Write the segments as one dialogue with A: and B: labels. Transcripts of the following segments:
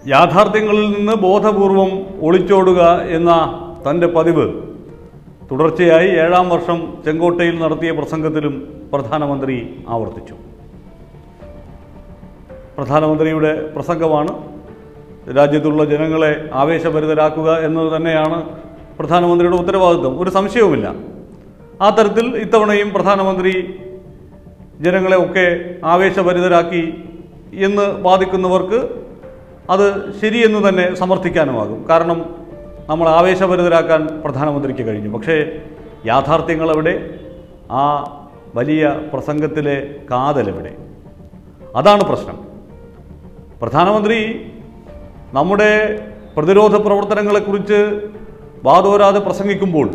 A: യാഥാർത്ഥ്യങ്ങളിൽ നിന്ന് ബോധപൂർവം ഒളിച്ചോടുക എന്ന തൻ്റെ പതിവ് തുടർച്ചയായി ഏഴാം വർഷം ചെങ്കോട്ടയിൽ നടത്തിയ പ്രസംഗത്തിലും പ്രധാനമന്ത്രി ആവർത്തിച്ചു പ്രധാനമന്ത്രിയുടെ പ്രസംഗമാണ് രാജ്യത്തുള്ള ജനങ്ങളെ ആവേശഭരിതരാക്കുക എന്നത് തന്നെയാണ് പ്രധാനമന്ത്രിയുടെ ഉത്തരവാദിത്വം ഒരു സംശയവുമില്ല ആ തരത്തിൽ ഇത്തവണയും പ്രധാനമന്ത്രി ജനങ്ങളെ ഒക്കെ ആവേശഭരിതരാക്കി എന്ന് വാദിക്കുന്നവർക്ക് അത് ശരിയെന്ന് തന്നെ സമർത്ഥിക്കാനുമാകും കാരണം നമ്മൾ ആവേശഭരിതരാക്കാൻ പ്രധാനമന്ത്രിക്ക് കഴിഞ്ഞു പക്ഷേ യാഥാർത്ഥ്യങ്ങൾ എവിടെ ആ വലിയ പ്രസംഗത്തിലെ കാതലെവിടെ അതാണ് പ്രശ്നം പ്രധാനമന്ത്രി നമ്മുടെ പ്രതിരോധ പ്രവർത്തനങ്ങളെക്കുറിച്ച് വാദോരാതെ പ്രസംഗിക്കുമ്പോൾ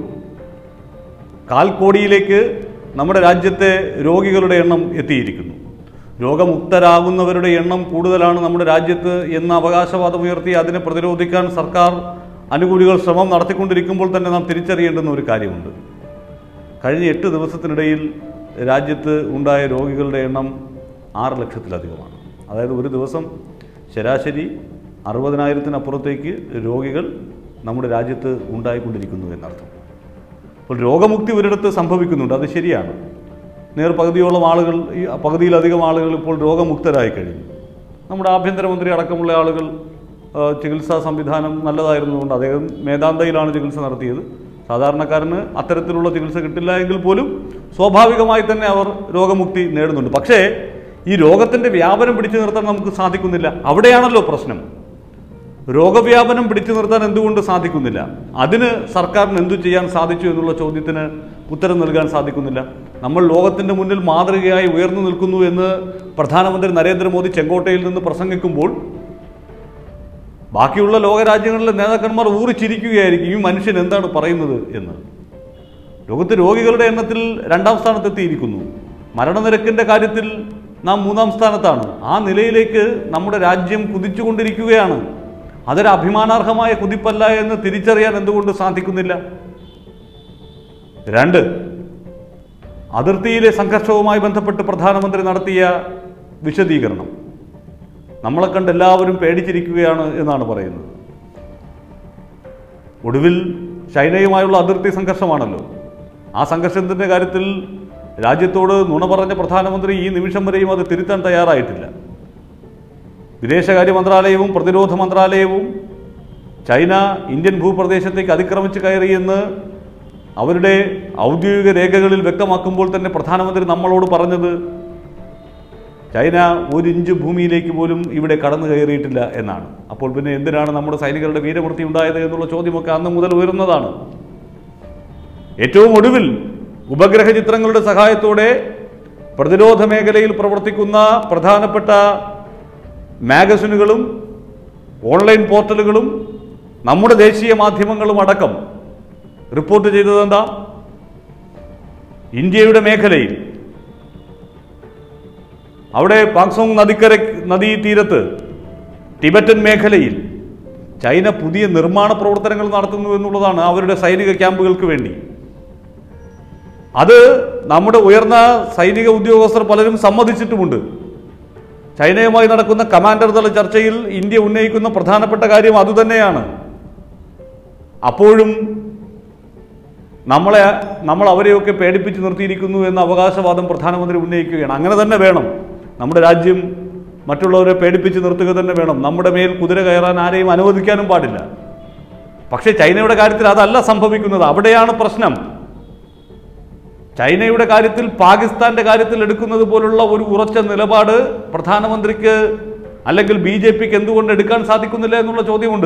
A: കാൽ കോടിയിലേക്ക് നമ്മുടെ രാജ്യത്തെ രോഗികളുടെ എണ്ണം എത്തിയിരിക്കുന്നു രോഗമുക്തരാകുന്നവരുടെ എണ്ണം കൂടുതലാണ് നമ്മുടെ രാജ്യത്ത് എന്ന അവകാശവാദം ഉയർത്തി അതിനെ പ്രതിരോധിക്കാൻ സർക്കാർ അനുകൂലികൾ ശ്രമം നടത്തിക്കൊണ്ടിരിക്കുമ്പോൾ തന്നെ നാം തിരിച്ചറിയേണ്ടുന്ന ഒരു കാര്യമുണ്ട് കഴിഞ്ഞ എട്ട് ദിവസത്തിനിടയിൽ രാജ്യത്ത് ഉണ്ടായ രോഗികളുടെ എണ്ണം ആറ് ലക്ഷത്തിലധികമാണ് അതായത് ഒരു ദിവസം ശരാശരി അറുപതിനായിരത്തിനപ്പുറത്തേക്ക് രോഗികൾ നമ്മുടെ രാജ്യത്ത് ഉണ്ടായിക്കൊണ്ടിരിക്കുന്നു എന്നർത്ഥം അപ്പോൾ രോഗമുക്തി ഒരിടത്ത് സംഭവിക്കുന്നുണ്ട് അത് ശരിയാണ് നേർ പകുതിയോളം ആളുകൾ ഈ പകുതിയിലധികം ആളുകൾ ഇപ്പോൾ രോഗമുക്തരായി കഴിഞ്ഞു നമ്മുടെ ആഭ്യന്തരമന്ത്രി അടക്കമുള്ള ആളുകൾ ആ, ചികിത്സാ സംവിധാനം നല്ലതായിരുന്നുകൊണ്ട് അദ്ദേഹം മേധാന്തയിലാണ് ചികിത്സ നടത്തിയത് സാധാരണക്കാരന് അത്തരത്തിലുള്ള ചികിത്സ കിട്ടില്ല എങ്കിൽ പോലും സ്വാഭാവികമായി തന്നെ അവർ രോഗമുക്തി നേടുന്നുണ്ട് പക്ഷേ ഈ രോഗത്തിൻ്റെ വ്യാപനം പിടിച്ചു നിർത്താൻ നമുക്ക് സാധിക്കുന്നില്ല അവിടെയാണല്ലോ പ്രശ്നം രോഗവ്യാപനം പിടിച്ചു നിർത്താൻ എന്തുകൊണ്ട് സാധിക്കുന്നില്ല അതിന് സർക്കാരിന് എന്തു ചെയ്യാൻ സാധിച്ചു എന്നുള്ള ചോദ്യത്തിന് ഉത്തരം നൽകാൻ സാധിക്കുന്നില്ല നമ്മൾ ലോകത്തിൻ്റെ മുന്നിൽ മാതൃകയായി ഉയർന്നു നിൽക്കുന്നു എന്ന് പ്രധാനമന്ത്രി നരേന്ദ്രമോദി ചെങ്കോട്ടയിൽ നിന്ന് പ്രസംഗിക്കുമ്പോൾ ബാക്കിയുള്ള ലോകരാജ്യങ്ങളിലെ നേതാക്കന്മാർ ഊറിച്ചിരിക്കുകയായിരിക്കും ഈ മനുഷ്യൻ എന്താണ് പറയുന്നത് എന്ന് ലോകത്ത് രോഗികളുടെ എണ്ണത്തിൽ രണ്ടാം സ്ഥാനത്തെത്തിയിരിക്കുന്നു മരണനിരക്കിൻ്റെ കാര്യത്തിൽ നാം മൂന്നാം സ്ഥാനത്താണ് ആ നിലയിലേക്ക് നമ്മുടെ രാജ്യം കുതിച്ചുകൊണ്ടിരിക്കുകയാണ് അതൊരു അഭിമാനാർഹമായ കുതിപ്പല്ല എന്ന് തിരിച്ചറിയാൻ എന്തുകൊണ്ട് സാധിക്കുന്നില്ല രണ്ട് അതിർത്തിയിലെ സംഘർഷവുമായി ബന്ധപ്പെട്ട് പ്രധാനമന്ത്രി നടത്തിയ വിശദീകരണം നമ്മളെ കണ്ട് എല്ലാവരും പേടിച്ചിരിക്കുകയാണ് എന്നാണ് പറയുന്നത് ഒടുവിൽ ചൈനയുമായുള്ള അതിർത്തി സംഘർഷമാണല്ലോ ആ സംഘർഷത്തിൻ്റെ കാര്യത്തിൽ രാജ്യത്തോട് നുണ പറഞ്ഞ പ്രധാനമന്ത്രി ഈ നിമിഷം വരെയും അത് തിരുത്താൻ തയ്യാറായിട്ടില്ല വിദേശകാര്യ മന്ത്രാലയവും പ്രതിരോധ മന്ത്രാലയവും ചൈന ഇന്ത്യൻ ഭൂപ്രദേശത്തേക്ക് അതിക്രമിച്ച് കയറിയെന്ന് അവരുടെ ഔദ്യോഗിക രേഖകളിൽ വ്യക്തമാക്കുമ്പോൾ തന്നെ പ്രധാനമന്ത്രി നമ്മളോട് പറഞ്ഞത് ചൈന ഒരു ഇഞ്ച് ഭൂമിയിലേക്ക് പോലും ഇവിടെ കടന്നു കയറിയിട്ടില്ല എന്നാണ് അപ്പോൾ പിന്നെ എന്തിനാണ് നമ്മുടെ സൈനികരുടെ വീരമൃത്യു ഉണ്ടായത് എന്നുള്ള ചോദ്യമൊക്കെ അന്ന് മുതൽ ഉയർന്നതാണ് ഏറ്റവും ഒടുവിൽ ഉപഗ്രഹ ചിത്രങ്ങളുടെ സഹായത്തോടെ പ്രതിരോധ മേഖലയിൽ പ്രവർത്തിക്കുന്ന പ്രധാനപ്പെട്ട മാഗസിനുകളും ഓൺലൈൻ പോർട്ടലുകളും നമ്മുടെ ദേശീയ മാധ്യമങ്ങളും അടക്കം റിപ്പോർട്ട് ചെയ്തത് എന്താ ഇന്ത്യയുടെ മേഖലയിൽ അവിടെ പാക്സോങ് നദിക്കര നദീ തീരത്ത് ടിബറ്റൻ മേഖലയിൽ ചൈന പുതിയ നിർമ്മാണ പ്രവർത്തനങ്ങൾ നടത്തുന്നു എന്നുള്ളതാണ് അവരുടെ സൈനിക ക്യാമ്പുകൾക്ക് വേണ്ടി അത് നമ്മുടെ ഉയർന്ന സൈനിക ഉദ്യോഗസ്ഥർ പലരും സമ്മതിച്ചിട്ടുമുണ്ട് ചൈനയുമായി നടക്കുന്ന കമാൻഡർ തല ചർച്ചയിൽ ഇന്ത്യ ഉന്നയിക്കുന്ന പ്രധാനപ്പെട്ട കാര്യം അതുതന്നെയാണ് അപ്പോഴും നമ്മളെ നമ്മൾ അവരെയൊക്കെ പേടിപ്പിച്ച് നിർത്തിയിരിക്കുന്നു എന്ന അവകാശവാദം പ്രധാനമന്ത്രി ഉന്നയിക്കുകയാണ് അങ്ങനെ തന്നെ വേണം നമ്മുടെ രാജ്യം മറ്റുള്ളവരെ പേടിപ്പിച്ച് നിർത്തുക തന്നെ വേണം നമ്മുടെ മേൽ കുതിര കയറാൻ ആരെയും അനുവദിക്കാനും പാടില്ല പക്ഷേ ചൈനയുടെ കാര്യത്തിൽ അതല്ല സംഭവിക്കുന്നത് അവിടെയാണ് പ്രശ്നം ചൈനയുടെ കാര്യത്തിൽ പാകിസ്ഥാന്റെ കാര്യത്തിൽ എടുക്കുന്നത് പോലുള്ള ഒരു ഉറച്ച നിലപാട് പ്രധാനമന്ത്രിക്ക് അല്ലെങ്കിൽ ബി ജെ പിക്ക് എന്തുകൊണ്ട് എടുക്കാൻ സാധിക്കുന്നില്ല എന്നുള്ള ചോദ്യമുണ്ട്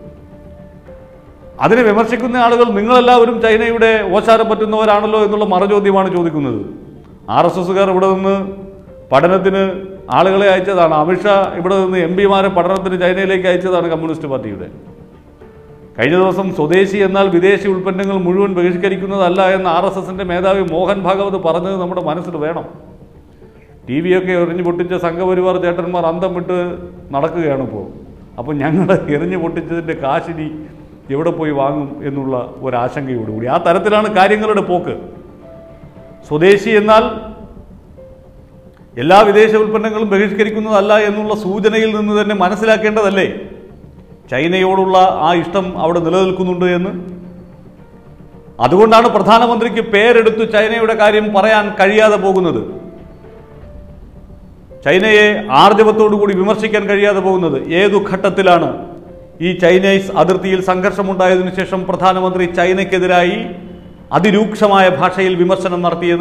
A: അതിനെ വിമർശിക്കുന്ന ആളുകൾ നിങ്ങളെല്ലാവരും ചൈനയുടെ ഓശാരം പറ്റുന്നവരാണല്ലോ എന്നുള്ള മറുചോദ്യമാണ് ചോദിക്കുന്നത് ആർ എസ് എസുകാർ ഇവിടെ നിന്ന് പഠനത്തിന് ആളുകളെ അയച്ചതാണ് അമിത്ഷാ ഇവിടെ നിന്ന് എം പിമാരെ പഠനത്തിന് ചൈനയിലേക്ക് അയച്ചതാണ് കമ്മ്യൂണിസ്റ്റ് പാർട്ടിയുടെ കഴിഞ്ഞ ദിവസം സ്വദേശി എന്നാൽ വിദേശി ഉൽപ്പന്നങ്ങൾ മുഴുവൻ ബഹിഷ്കരിക്കുന്നതല്ല എന്ന് ആർ എസ് എസിൻ്റെ മേധാവി മോഹൻ ഭാഗവത് പറഞ്ഞത് നമ്മുടെ മനസ്സിൽ വേണം ടി വിയൊക്കെ എറിഞ്ഞു പൊട്ടിച്ച സംഘപരിവാർ ചേട്ടന്മാർ അന്തം വിട്ട് നടക്കുകയാണ് ഇപ്പോൾ അപ്പോൾ ഞങ്ങൾ എറിഞ്ഞു പൊട്ടിച്ചതിൻ്റെ കാശിനി എവിടെ പോയി വാങ്ങും എന്നുള്ള ഒരാശങ്കയോടുകൂടി ആ തരത്തിലാണ് കാര്യങ്ങളുടെ പോക്ക് സ്വദേശി എന്നാൽ എല്ലാ വിദേശ ഉൽപ്പന്നങ്ങളും ബഹിഷ്കരിക്കുന്നതല്ല എന്നുള്ള സൂചനയിൽ നിന്ന് തന്നെ മനസ്സിലാക്കേണ്ടതല്ലേ ചൈനയോടുള്ള ആ ഇഷ്ടം അവിടെ നിലനിൽക്കുന്നുണ്ട് എന്ന് അതുകൊണ്ടാണ് പ്രധാനമന്ത്രിക്ക് പേരെടുത്ത് ചൈനയുടെ കാര്യം പറയാൻ കഴിയാതെ പോകുന്നത് ചൈനയെ ആർജവത്തോടുകൂടി വിമർശിക്കാൻ കഴിയാതെ പോകുന്നത് ഏതു ഘട്ടത്തിലാണ് ഈ ചൈനീസ് അതിർത്തിയിൽ സംഘർഷമുണ്ടായതിനു ശേഷം പ്രധാനമന്ത്രി ചൈനയ്ക്കെതിരായി അതിരൂക്ഷമായ ഭാഷയിൽ വിമർശനം നടത്തിയത്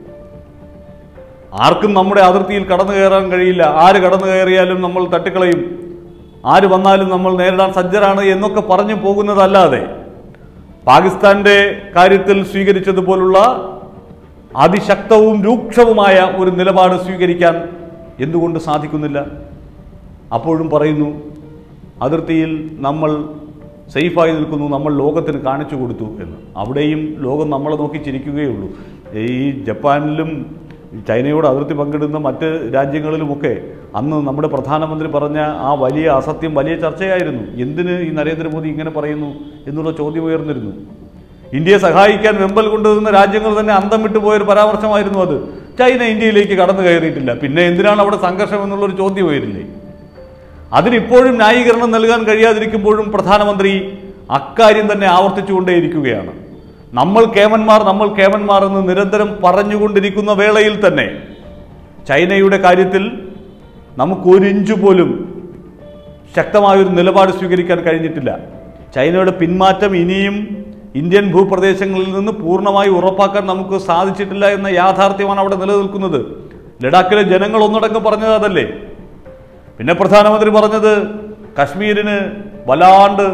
A: ആർക്കും നമ്മുടെ അതിർത്തിയിൽ കടന്നു കയറാൻ കഴിയില്ല ആര് കടന്നു കയറിയാലും നമ്മൾ തട്ടിക്കളയും ആര് വന്നാലും നമ്മൾ നേരിടാൻ സജ്ജരാണ് എന്നൊക്കെ പറഞ്ഞു പോകുന്നതല്ലാതെ പാകിസ്ഥാന്റെ കാര്യത്തിൽ സ്വീകരിച്ചതുപോലുള്ള അതിശക്തവും രൂക്ഷവുമായ ഒരു നിലപാട് സ്വീകരിക്കാൻ എന്തുകൊണ്ട് സാധിക്കുന്നില്ല അപ്പോഴും പറയുന്നു അതിർത്തിയിൽ നമ്മൾ സേഫായി നിൽക്കുന്നു നമ്മൾ ലോകത്തിന് കാണിച്ചു കൊടുത്തു എന്ന് അവിടെയും ലോകം നമ്മളെ നോക്കി ചിരിക്കുകയുള്ളൂ ഈ ജപ്പാനിലും ചൈനയോട് അതിർത്തി പങ്കിടുന്ന മറ്റ് രാജ്യങ്ങളിലുമൊക്കെ അന്ന് നമ്മുടെ പ്രധാനമന്ത്രി പറഞ്ഞ ആ വലിയ അസത്യം വലിയ ചർച്ചയായിരുന്നു എന്തിന് ഈ നരേന്ദ്രമോദി ഇങ്ങനെ പറയുന്നു എന്നുള്ള ചോദ്യം ഉയർന്നിരുന്നു ഇന്ത്യയെ സഹായിക്കാൻ വെമ്പൽ കൊണ്ടുവരുന്ന രാജ്യങ്ങൾ തന്നെ അന്തം വിട്ടുപോയൊരു പരാമർശമായിരുന്നു അത് ചൈന ഇന്ത്യയിലേക്ക് കടന്നു കയറിയിട്ടില്ല പിന്നെ എന്തിനാണ് അവിടെ സംഘർഷം എന്നുള്ളൊരു ചോദ്യം ഉയരില്ലേ അതിനിപ്പോഴും ന്യായീകരണം നൽകാൻ കഴിയാതിരിക്കുമ്പോഴും പ്രധാനമന്ത്രി അക്കാര്യം തന്നെ ആവർത്തിച്ചുകൊണ്ടേയിരിക്കുകയാണ് നമ്മൾ കേമന്മാർ നമ്മൾ കേമന്മാർ എന്ന് നിരന്തരം പറഞ്ഞുകൊണ്ടിരിക്കുന്ന വേളയിൽ തന്നെ ചൈനയുടെ കാര്യത്തിൽ നമുക്ക് ഒരു ഇഞ്ച് പോലും ശക്തമായൊരു നിലപാട് സ്വീകരിക്കാൻ കഴിഞ്ഞിട്ടില്ല ചൈനയുടെ പിന്മാറ്റം ഇനിയും ഇന്ത്യൻ ഭൂപ്രദേശങ്ങളിൽ നിന്ന് പൂർണ്ണമായി ഉറപ്പാക്കാൻ നമുക്ക് സാധിച്ചിട്ടില്ല എന്ന യാഥാർത്ഥ്യമാണ് അവിടെ നിലനിൽക്കുന്നത് ലഡാക്കിലെ ജനങ്ങൾ ഒന്നടങ്കം പറഞ്ഞത് അതല്ലേ പിന്നെ പ്രധാനമന്ത്രി പറഞ്ഞത് കശ്മീരിന് വല്ലാണ്ട്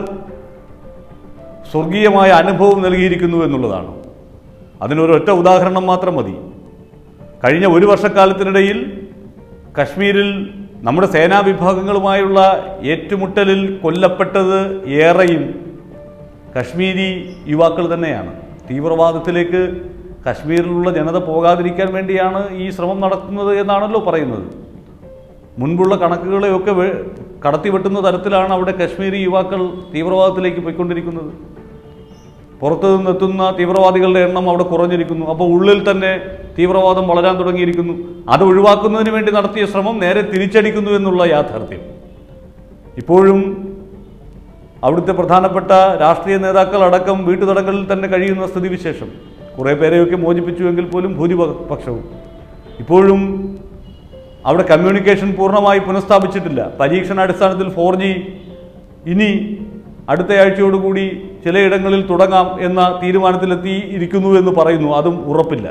A: സ്വർഗീയമായ അനുഭവം നൽകിയിരിക്കുന്നു എന്നുള്ളതാണ് അതിനൊരൊറ്റ ഉദാഹരണം മാത്രം മതി കഴിഞ്ഞ ഒരു വർഷക്കാലത്തിനിടയിൽ കശ്മീരിൽ നമ്മുടെ സേനാ വിഭാഗങ്ങളുമായുള്ള ഏറ്റുമുട്ടലിൽ കൊല്ലപ്പെട്ടത് ഏറെയും കശ്മീരി യുവാക്കൾ തന്നെയാണ് തീവ്രവാദത്തിലേക്ക് കശ്മീരിലുള്ള ജനത പോകാതിരിക്കാൻ വേണ്ടിയാണ് ഈ ശ്രമം നടത്തുന്നത് എന്നാണല്ലോ പറയുന്നത് മുൻപുള്ള കണക്കുകളെയൊക്കെ വെ- കടത്തിവെട്ടുന്ന തരത്തിലാണ് അവിടെ കശ്മീരി യുവാക്കൾ തീവ്രവാദത്തിലേക്ക് പോയിക്കൊണ്ടിരിക്കുന്നത് പുറത്തു നിന്നെത്തുന്ന തീവ്രവാദികളുടെ എണ്ണം അവിടെ കുറഞ്ഞിരിക്കുന്നു അപ്പോൾ ഉള്ളിൽ തന്നെ തീവ്രവാദം വളരാൻ തുടങ്ങിയിരിക്കുന്നു അത് ഒഴിവാക്കുന്നതിന് വേണ്ടി നടത്തിയ ശ്രമം നേരെ തിരിച്ചടിക്കുന്നു എന്നുള്ള യാഥാർത്ഥ്യം ഇപ്പോഴും അവിടുത്തെ പ്രധാനപ്പെട്ട രാഷ്ട്രീയ നേതാക്കൾ അടക്കം വീട്ടുതടങ്കലിൽ തന്നെ കഴിയുന്ന സ്ഥിതിവിശേഷം കുറേ പേരെയൊക്കെ മോചിപ്പിച്ചുവെങ്കിൽ പോലും ഭൂരിപക്ഷവും ഇപ്പോഴും അവിടെ കമ്മ്യൂണിക്കേഷൻ പൂർണ്ണമായി പുനഃസ്ഥാപിച്ചിട്ടില്ല പരീക്ഷണാടിസ്ഥാനത്തിൽ ഫോർ ജി ഇനി അടുത്ത ആഴ്ചയോടുകൂടി ചിലയിടങ്ങളിൽ തുടങ്ങാം എന്ന തീരുമാനത്തിലെത്തി ഇരിക്കുന്നു എന്ന് പറയുന്നു അതും ഉറപ്പില്ല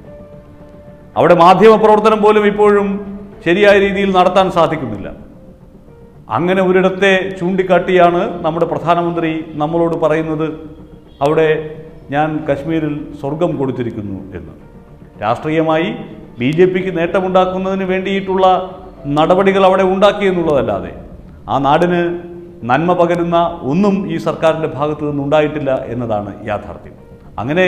A: അവിടെ മാധ്യമ പ്രവർത്തനം പോലും ഇപ്പോഴും ശരിയായ രീതിയിൽ നടത്താൻ സാധിക്കുന്നില്ല അങ്ങനെ ഒരിടത്തെ ചൂണ്ടിക്കാട്ടിയാണ് നമ്മുടെ പ്രധാനമന്ത്രി നമ്മളോട് പറയുന്നത് അവിടെ ഞാൻ കശ്മീരിൽ സ്വർഗം കൊടുത്തിരിക്കുന്നു എന്ന് രാഷ്ട്രീയമായി ബി ജെ പിക്ക് നേട്ടമുണ്ടാക്കുന്നതിന് വേണ്ടിയിട്ടുള്ള നടപടികൾ അവിടെ ഉണ്ടാക്കി എന്നുള്ളതല്ലാതെ ആ നാടിന് നന്മ പകരുന്ന ഒന്നും ഈ സർക്കാരിൻ്റെ ഭാഗത്തു നിന്നുണ്ടായിട്ടില്ല എന്നതാണ് യാഥാർത്ഥ്യം അങ്ങനെ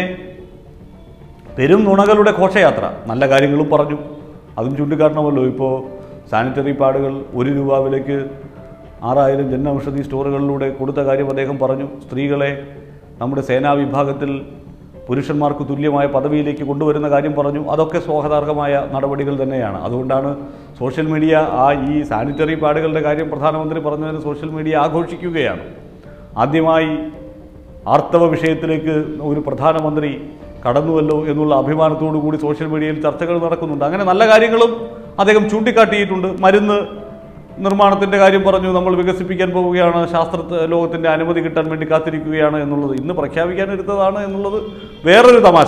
A: പെരും നുണകളുടെ ഘോഷയാത്ര നല്ല കാര്യങ്ങളും പറഞ്ഞു അതും ചൂണ്ടിക്കാട്ടണമല്ലോ ഇപ്പോൾ സാനിറ്ററി പാഡുകൾ ഒരു രൂപ വിലയ്ക്ക് ആറായിരം ജൻ ഔഷധി സ്റ്റോറുകളിലൂടെ കൊടുത്ത കാര്യം അദ്ദേഹം പറഞ്ഞു സ്ത്രീകളെ നമ്മുടെ സേനാ വിഭാഗത്തിൽ പുരുഷന്മാർക്ക് തുല്യമായ പദവിയിലേക്ക് കൊണ്ടുവരുന്ന കാര്യം പറഞ്ഞു അതൊക്കെ സ്വാഗതാർഹമായ നടപടികൾ തന്നെയാണ് അതുകൊണ്ടാണ് സോഷ്യൽ മീഡിയ ആ ഈ സാനിറ്ററി പാഡുകളുടെ കാര്യം പ്രധാനമന്ത്രി പറഞ്ഞതിന് സോഷ്യൽ മീഡിയ ആഘോഷിക്കുകയാണ് ആദ്യമായി ആർത്തവ വിഷയത്തിലേക്ക് ഒരു പ്രധാനമന്ത്രി കടന്നുവല്ലോ എന്നുള്ള അഭിമാനത്തോടു കൂടി സോഷ്യൽ മീഡിയയിൽ ചർച്ചകൾ നടക്കുന്നുണ്ട് അങ്ങനെ നല്ല കാര്യങ്ങളും അദ്ദേഹം ചൂണ്ടിക്കാട്ടിയിട്ടുണ്ട് മരുന്ന് നിർമ്മാണത്തിൻ്റെ കാര്യം പറഞ്ഞു നമ്മൾ വികസിപ്പിക്കാൻ പോവുകയാണ് ശാസ്ത്ര ലോകത്തിൻ്റെ അനുമതി കിട്ടാൻ വേണ്ടി കാത്തിരിക്കുകയാണ് എന്നുള്ളത് ഇന്ന് പ്രഖ്യാപിക്കാൻ എടുത്തതാണ് എന്നുള്ളത് വേറൊരു തമാശ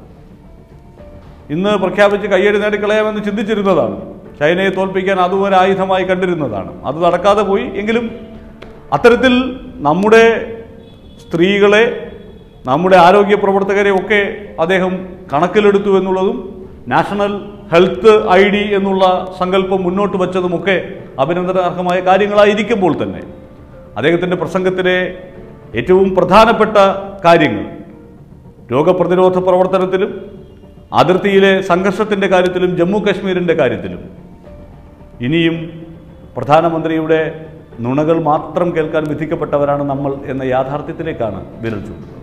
A: ഇന്ന് പ്രഖ്യാപിച്ച് കയ്യടി നേടിക്കളയാമെന്ന് ചിന്തിച്ചിരുന്നതാണ് ചൈനയെ തോൽപ്പിക്കാൻ അതും ഒരു ആയുധമായി കണ്ടിരുന്നതാണ് അത് നടക്കാതെ പോയി എങ്കിലും അത്തരത്തിൽ നമ്മുടെ സ്ത്രീകളെ നമ്മുടെ ആരോഗ്യ പ്രവർത്തകരെ ഒക്കെ അദ്ദേഹം കണക്കിലെടുത്തു എന്നുള്ളതും നാഷണൽ ഹെൽത്ത് ഐ ഡി എന്നുള്ള സങ്കല്പം മുന്നോട്ട് വച്ചതുമൊക്കെ അഭിനന്ദനാർഹമായ കാര്യങ്ങളായിരിക്കുമ്പോൾ തന്നെ അദ്ദേഹത്തിൻ്റെ പ്രസംഗത്തിലെ ഏറ്റവും പ്രധാനപ്പെട്ട കാര്യങ്ങൾ രോഗപ്രതിരോധ പ്രവർത്തനത്തിലും അതിർത്തിയിലെ സംഘർഷത്തിൻ്റെ കാര്യത്തിലും ജമ്മു കശ്മീരിൻ്റെ കാര്യത്തിലും ഇനിയും പ്രധാനമന്ത്രിയുടെ നുണകൾ മാത്രം കേൾക്കാൻ വിധിക്കപ്പെട്ടവരാണ് നമ്മൾ എന്ന യാഥാർത്ഥ്യത്തിലേക്കാണ് വിരൽ ചൂണ്ടുന്നത്